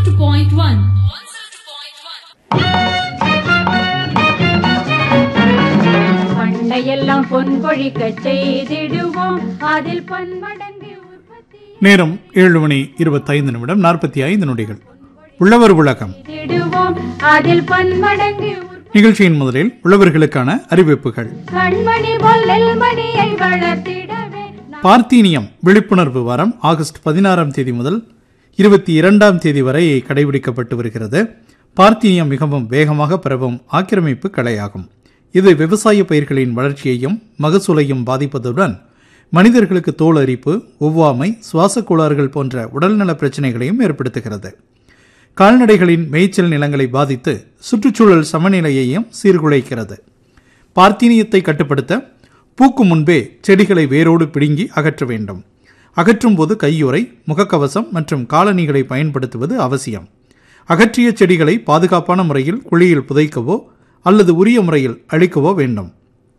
பண்டையெல்லாம் பொன் கொழிக்க செய்திடுவோம் அதில் பன்மடங்கு உற்பத்தி நேரம் ஏழு மணி இருபத்தைந்து நிமிடம் நாற்பத்தி ஐந்து நொடிகள் உழவர் உலகம் செய்திடுவோம் அதில் பன்மடங்கு உற்பத்தி நிகழ்ச்சியின் முதலில் உழவர்களுக்கான அறிவிப்புகள் கண்மணி பொல்லில் மணியை வளர்த்திடவே நாம் பார்த்தீனியம் விழிப்புணர்வு வாரம் ஆகஸ்ட் பதினாறாம் தேதி முதல் இருபத்தி இரண்டாம் தேதி வரை கடைபிடிக்கப்பட்டு வருகிறது பார்த்தீனியம் மிகவும் வேகமாக பரவும் ஆக்கிரமிப்பு கலையாகும் இது விவசாய பயிர்களின் வளர்ச்சியையும் மகசூலையும் பாதிப்பதுடன் மனிதர்களுக்கு தோல் அரிப்பு ஒவ்வாமை சுவாச கோளாறுகள் போன்ற உடல்நல பிரச்சனைகளையும் ஏற்படுத்துகிறது கால்நடைகளின் மேய்ச்சல் நிலங்களை பாதித்து சுற்றுச்சூழல் சமநிலையையும் சீர்குலைக்கிறது பார்த்தீனியத்தை கட்டுப்படுத்த பூக்கும் முன்பே செடிகளை வேரோடு பிடுங்கி அகற்ற வேண்டும் அகற்றும் போது கையுறை முகக்கவசம் மற்றும் காலணிகளை பயன்படுத்துவது அவசியம் அகற்றிய செடிகளை பாதுகாப்பான முறையில் குழியில் புதைக்கவோ அல்லது உரிய முறையில் அழிக்கவோ வேண்டும்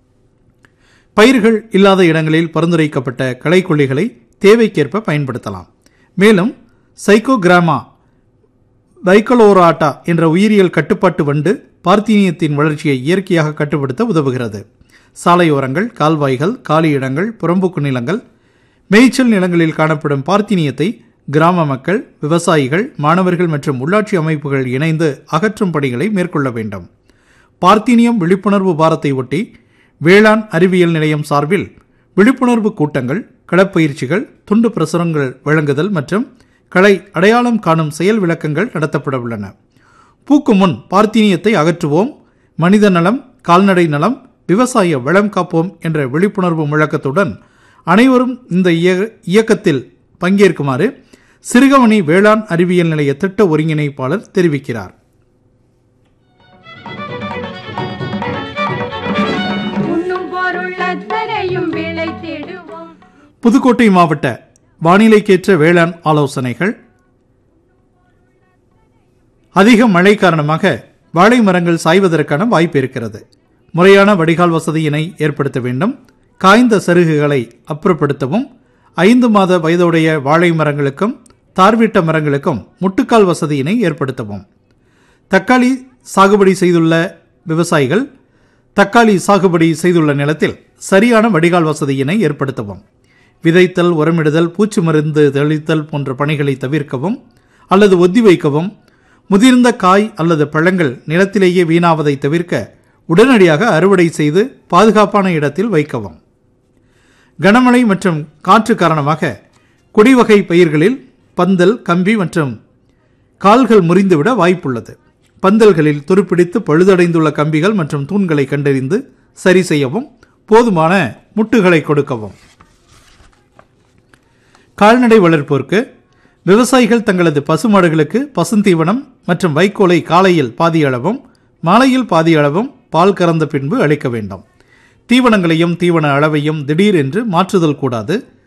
பயிர்கள் இல்லாத இடங்களில் பரிந்துரைக்கப்பட்ட களைக்கொல்லிகளை தேவைக்கேற்ப பயன்படுத்தலாம் மேலும் சைக்கோகிராமா பைக்கலோராட்டா என்ற உயிரியல் கட்டுப்பாட்டு வண்டு பார்த்தீனியத்தின் வளர்ச்சியை இயற்கையாக கட்டுப்படுத்த உதவுகிறது சாலையோரங்கள் கால்வாய்கள் காலி இடங்கள் புறம்போக்கு நிலங்கள் மேய்ச்சல் நிலங்களில் காணப்படும் பார்த்தீனியத்தை கிராம மக்கள் விவசாயிகள் மாணவர்கள் மற்றும் உள்ளாட்சி அமைப்புகள் இணைந்து அகற்றும் பணிகளை மேற்கொள்ள வேண்டும் பார்த்தீனியம் விழிப்புணர்வு வாரத்தை ஒட்டி வேளாண் அறிவியல் நிலையம் சார்பில் விழிப்புணர்வு கூட்டங்கள் களப்பயிற்சிகள் துண்டு பிரசுரங்கள் வழங்குதல் மற்றும் களை அடையாளம் காணும் செயல் விளக்கங்கள் நடத்தப்பட உள்ளன பூக்கும் முன் பார்த்தீனியத்தை அகற்றுவோம் மனித நலம் கால்நடை நலம் விவசாய வளம் காப்போம் என்ற விழிப்புணர்வு முழக்கத்துடன் அனைவரும் இந்த இய- இயக்கத்தில் பங்கேற்குமாறு சிறுகவனி வேளாண் அறிவியல் நிலைய திட்ட ஒருங்கிணைப்பாளர் தெரிவிக்கிறார் உண்ணும் பொருள் அத்தனையும் விளைத்திடுவோம் புதுக்கோட்டை மாவட்ட வானிலைக்கேற்ற வேளாண் ஆலோசனைகள் அதிக மழை காரணமாக வாழை மரங்கள் சாய்வதற்கான வாய்ப்பு இருக்கிறது முறையான வடிகால் வசதியினை ஏற்படுத்த வேண்டும் காய்ந்த சருகுகளை அப்புறப்படுத்தவும் ஐந்து மாத வயதுடைய வாழை மரங்களுக்கும் தார்வீட்ட மரங்களுக்கும் முட்டுக்கால் வசதியினை ஏற்படுத்தவும் தக்காளி சாகுபடி செய்துள்ள விவசாயிகள் தக்காளி சாகுபடி செய்துள்ள நிலத்தில் சரியான வடிகால் வசதியினை ஏற்படுத்தவும் விதைத்தல் உரமிடுதல் பூச்சி மருந்து தெளித்தல் போன்ற பணிகளை தவிர்க்கவும் அல்லது ஒத்திவைக்கவும் முதிர்ந்த காய் அல்லது பழங்கள் நிலத்திலேயே வீணாவதை தவிர்க்க உடனடியாக அறுவடை செய்து பாதுகாப்பான இடத்தில் வைக்கவும் கனமழை மற்றும் காற்று காரணமாக கொடிவகை பயிர்களில் பந்தல் கம்பி மற்றும் கால்கள் முறிந்துவிட வாய்ப்புள்ளது பந்தல்களில் துருப்பிடித்து பழுதடைந்துள்ள கம்பிகள் மற்றும் தூண்களை கண்டறிந்து சரி செய்யவும் போதுமான முட்டுகளை கொடுக்கவும் கால்நடை வளர்ப்போருக்கு விவசாயிகள் தங்களது பசுமாடுகளுக்கு பசுந்தீவனம் மற்றும் வைக்கோலை காலையில் பாதி அளவும் மாலையில் பாதி அளவும் பால் கறந்த பின்பு அளிக்க வேண்டும் தீவனங்களையும் தீவன அளவையும் திடீரென்று மாற்றுதல் கூடாது